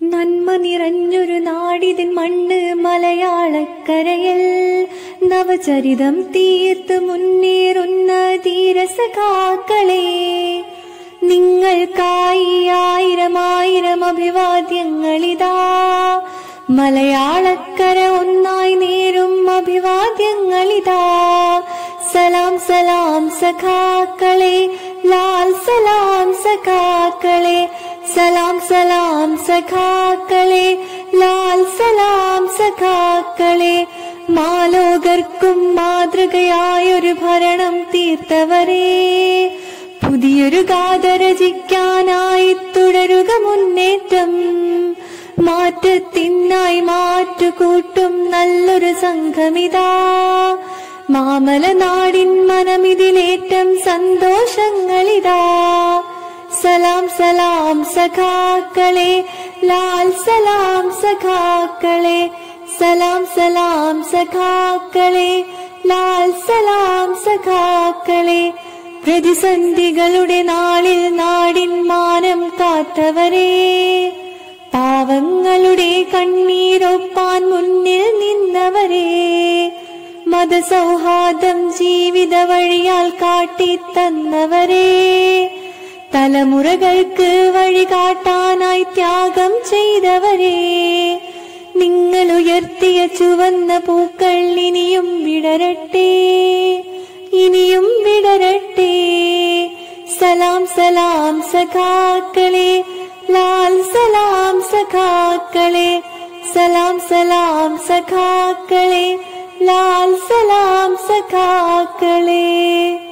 നന്മ നിറഞ്ഞൊരു നാടിതിൻ മണ്ണ് മലയാളക്കരയിൽ നവചരിതം തീർത്ത് മുന്നേറുന്ന ധീരസഖാക്കളെ നിങ്ങൾക്കായി ആയിരം ആയിരം അഭിവാദ്യങ്ങളിതാ മലയാളക്കര ഒന്നായി നേരും അഭിവാദ്യങ്ങളിതാ സലാം സലാം സഖാക്കളെ ലാൽ സലാം സഖാക്കളെ സലാം സലാം സഖാക്കളെ ലാൽ സലാം സഖാക്കളെ മാലോകർക്കും മാതൃകയായൊരു ഭരണം തീർത്തവരെ പുതിയൊരു ഗാഥ രചിക്കാനായി തുടരുക മുന്നേറ്റം മാറ്റത്തിനായി മാറ്റുകൂട്ടും നല്ലൊരു സംഘമിതാ മാമല നാടിൻ മനമിതിലേറ്റം സന്തോഷങ്ങളിതാ സലാം സലാം സഖാക്കളെ ലാൽ സലാം സഖാക്കളെ സലാം സലാം സഖാക്കളെ ലാൽ സലാം സഖാക്കളെ പ്രതിസന്ധികളുടെ നാളിൽ നാടിൻ മാനം കാത്തവരെ പാവങ്ങളുടെ കണ്ണീരൊപ്പാൻ മുന്നിൽ നിന്നവരെ മതസൗഹാർദ്ദം ജീവിത വഴിയാൽ കാട്ടിത്തന്നവരെ തലമുറകൾക്ക് വഴികാട്ടാനായി ത്യാഗം ചെയ്തവരെ നിങ്ങൾ ഉയർത്തിയ ചുവന്ന പൂക്കൾ ഇനിയും വിടരട്ടെ ഇനിയും വിടരട്ടെ സലാം സലാം സഖാക്കളെ ലാൽ സലാം സഖാക്കളെ സലാം സലാം സഖാക്കളെ ലാൽ സലാം സഖാക്കളെ